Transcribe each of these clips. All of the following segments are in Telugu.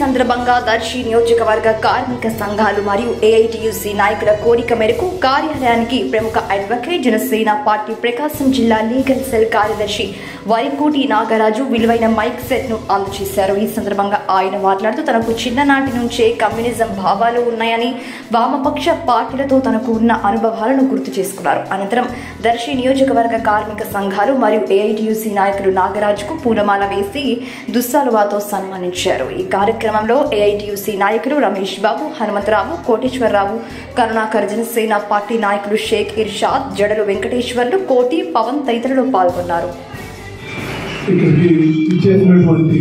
సందర్భంగా దర్శి నియోజకవర్గ కార్మిక సంఘాలు మరియు ఏఐటియుసి నాయకుల కోరిక మేరకు కార్యాలయానికి ప్రముఖ అడ్వకేట్ జనసేన పార్టీ ప్రకాశం జిల్లా లీగల్ సెల్ కార్యదర్శి వరికోటి నాగరాజు విలువైన మైక్ సెట్ ను అందజేశారు ఈ సందర్భంగా ఆయన మాట్లాడుతూ తనకు చిన్ననాటి నుంచే కమ్యూనిజం భావాలు ఉన్నాయని వామపక్ష పార్టీలతో తనకు ఉన్న అనుభవాలను గుర్తు చేసుకున్నారు అనంతరం దర్శి నియోజకవర్గ కార్మిక సంఘాలు మరియు ఏఐటియుసి నాయకులు నాగరాజుకు పూలమాల వేసి దుస్సాలువాతో సన్మానించారు ఈ కార్యక్రమంలో ఏఐటియుసి నాయకులు రమేష్ బాబు హనుమంతరావు కోటేశ్వరరావు కరుణాకర్ జనసేన పార్టీ నాయకులు షేక్ ఇర్షాద్ జడలు వెంకటేశ్వర్లు కోటి పవన్ తదితరులు పాల్గొన్నారు ఇక్కడికి ఇచ్చేసినటువంటి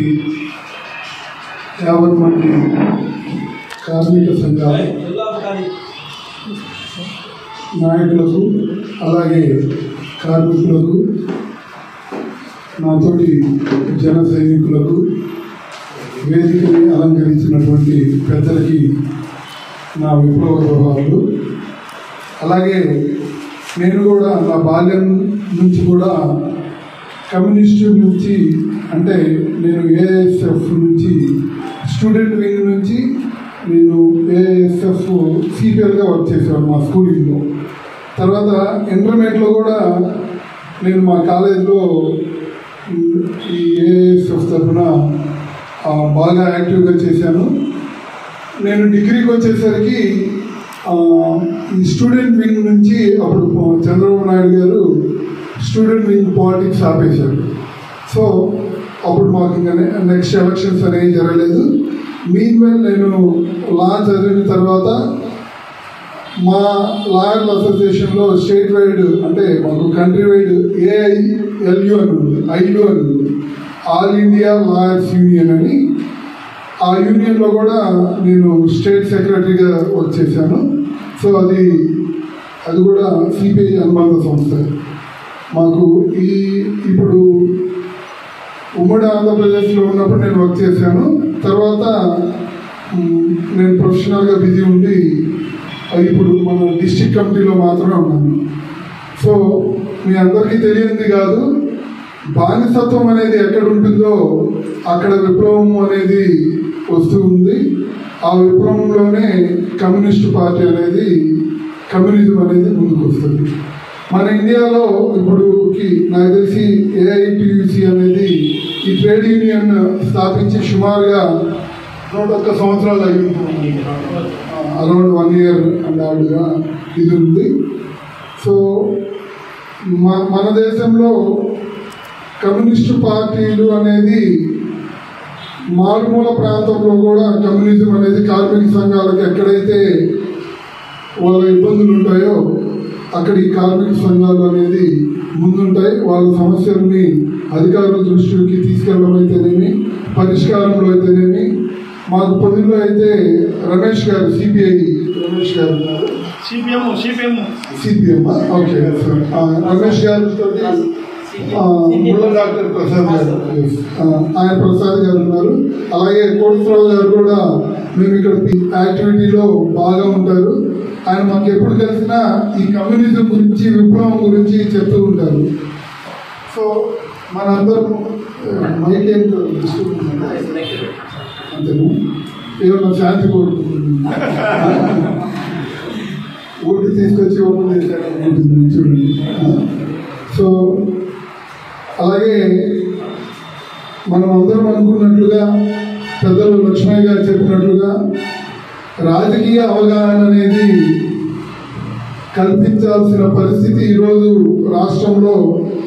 యాభై మంది కార్మిక సంఘాల నాయకులకు అలాగే కార్మికులకు నాతోటి జన సైనికులకు వేదికని అలంకరించినటువంటి పెద్దలకి నా విప్లవ గౌరవాలు అలాగే నేను కూడా నా బాల్యం నుంచి కూడా కమ్యూనిస్టు నుంచి అంటే నేను ఏఎస్ఎఫ్ నుంచి స్టూడెంట్ వింగ్ నుంచి నేను ఏఎస్ఎఫ్ సిపిఎల్గా వర్క్ చేసేవాడు మా స్కూలింగ్లో తర్వాత ఇంటర్మీడియట్లో కూడా నేను మా కాలేజీలో ఈ ఏఎస్ఎఫ్ తరఫున ఆ, బాగా యాక్టివ్గా చేశాను నేను డిగ్రీకి వచ్చేసరికి ఆ, ఈ స్టూడెంట్ వింగ్ నుంచి అప్పుడు చంద్రబాబు నాయుడు గారు స్టూడెంట్ వింగ్ పాలిటిక్స్ ఆపేశారు సో అప్పుడు మాకు ఇంకా నెక్స్ట్ ఎలక్షన్స్ అనేవి జరగలేదు మీన్ వెల్ నేను లా చదివిన తర్వాత మా లాయర్ల అసోసియేషన్లో స్టేట్ వైడ్ అంటే మాకు కంట్రీ వైడ్ ఏఐఎల్యు అని ఉంది ఐయు అని ఉంది ఆల్ ఇండియా లాయర్స్ యూనియన్ అని ఆ యూనియన్లో కూడా నేను స్టేట్ సెక్రటరీగా వర్క్ చేశాను సో అది అది కూడా సిపిఐ అనుబంధ సంస్థ మాకు ఈ ఇప్పుడు ఉమ్మడి ఆంధ్రప్రదేశ్లో ఉన్నప్పుడు నేను వర్క్ చేశాను తర్వాత మ్, నేను ప్రొఫెషనల్గా బిజీ ఉండి ఆ, ఇప్పుడు మన డిస్టిక్ కమిటీలో మాత్రమే ఉన్నాను సో మీ అందరికీ తెలియంది కాదు బానిసత్వం అనేది ఎక్కడ ఉంటుందో అక్కడ విప్లవం అనేది వస్తూ ఉంది ఆ విప్లవంలోనే కమ్యూనిస్ట్ పార్టీ అనేది కమ్యూనిజం అనేది ముందుకు వస్తుంది మన ఇండియాలో ఇప్పుడుకి నాకు తెలిసి ఏఐటియుసి అనేది ఈ ట్రేడ్ యూనియన్ స్థాపించి సుమారుగా నూట ఒక్క సంవత్సరాలు అయింది అరౌండ్ వన్ ఇయర్ అండ్ ఆడుగా ఇది ఉంది సో మన మన దేశంలో కమ్యూనిస్టు పార్టీలు అనేది మారుమూల ప్రాంతంలో కూడా కమ్యూనిజం అనేది కార్మిక సంఘాలకు ఎక్కడైతే వాళ్ళ ఇబ్బందులు ఉంటాయో అక్కడ ఈ కార్మిక సంఘాలు అనేది ముందుంటాయి వాళ్ళ సమస్యల్ని అధికారుల దృష్టికి తీసుకెళ్ళడం అయితేనేమి పరిష్కారంలో అయితేనేమి మాకు పొదిలో అయితే రమేష్ గారు సిపిఐ రమేష్ గారు ఉన్నారు సిపిఎం సిపిఎం సిపిఎం ఓకే ఆ, రమేష్ గారు ముళ్ళ డాక్టర్ ప్రసాద్ గారు Yes. ఆ, ఆయన ప్రసాద్ గారు ఉన్నారు అలాగే కోటేశ్వరరావు గారు కూడా మేము ఇక్కడ యాక్టివిటీలో బాగా ఉంటారు ఆయన మాకు ఎప్పుడు కలిసినా ఈ కమ్యూనిజం గురించి విప్లవం గురించి చెప్తూ ఉంటారు సో మనందరం మైక్ ఏంటో తీసుకుంటున్నాం అంతేనా ఏమన్నా శాంతి కోరుకుంటున్నాం ఊరికి తీసుకొచ్చి ఓపెన్ చేశారు చూడండి సో అలాగే మనం అందరం అనుకున్నట్లుగా పెద్దలు లక్ష్మయ్య గారు చెప్పినట్లుగా రాజకీయ అవగాహన అనేది కల్పించాల్సిన పరిస్థితి ఈరోజు రాష్ట్రంలో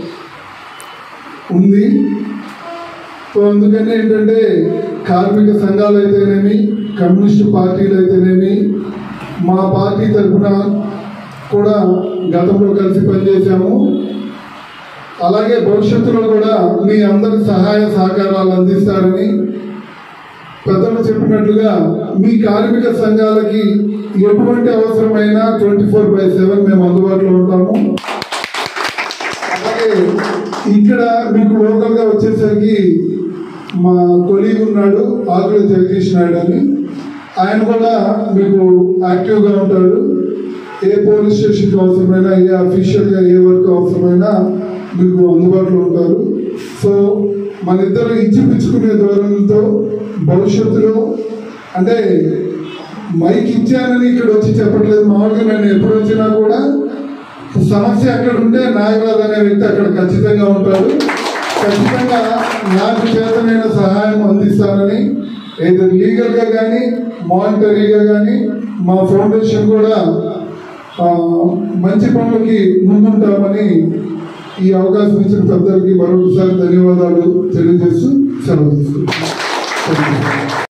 ఉంది సో అందుకని ఏంటంటే కార్మిక సంఘాలు అయితేనేమి కమ్యూనిస్టు పార్టీలు అయితేనేమి మా పార్టీ తరఫున కూడా గతంలో కలిసి పనిచేశాము అలాగే భవిష్యత్తులో కూడా మీ అందరి సహాయ సహకారాలు అందిస్తారని పెద్దలు చెప్పినట్లుగా మీ కార్మిక సంఘాలకి ఎటువంటి అవసరమైనా ట్వంటీ ఫోర్ బై సెవెన్ మేము అందుబాటులో ఉంటాము అలాగే ఇక్కడ మీకు లోకల్గా వచ్చేసరికి మా కొలీగ్ ఉన్నాడు ఆకుల జగదీష్ నాయుడు అని ఆయన కూడా మీకు యాక్టివ్గా ఉంటాడు ఏ పోలీస్ స్టేషన్కి అవసరమైనా ఏ అఫీషియల్గా ఏ వర్క్ అవసరమైనా మీకు అందుబాటులో ఉంటారు సో మన ఇద్దరు ఇచ్చిపుచ్చుకునే ధోరణితో భవిష్యత్తులో అంటే మైక్ ఇచ్చానని ఇక్కడ వచ్చి చెప్పట్లేదు మామూలుగా నేను ఎప్పుడు వచ్చినా కూడా సమస్య అక్కడ ఉంటే నాగరాజు అనే వ్యక్తి అక్కడ ఖచ్చితంగా ఉంటాడు ఖచ్చితంగా నాకు చేతనైన సహాయం అందిస్తానని ఏదో లీగల్గా కానీ మానిటరీగా కానీ మా ఫౌండేషన్ కూడా ఆ, మంచి పనులకి ముందుంటామని ఈ అవకాశం ఇచ్చిన పెద్దలకి మరొకసారి ధన్యవాదాలు తెలియజేస్తూ సెలవు తీసుకుంటాను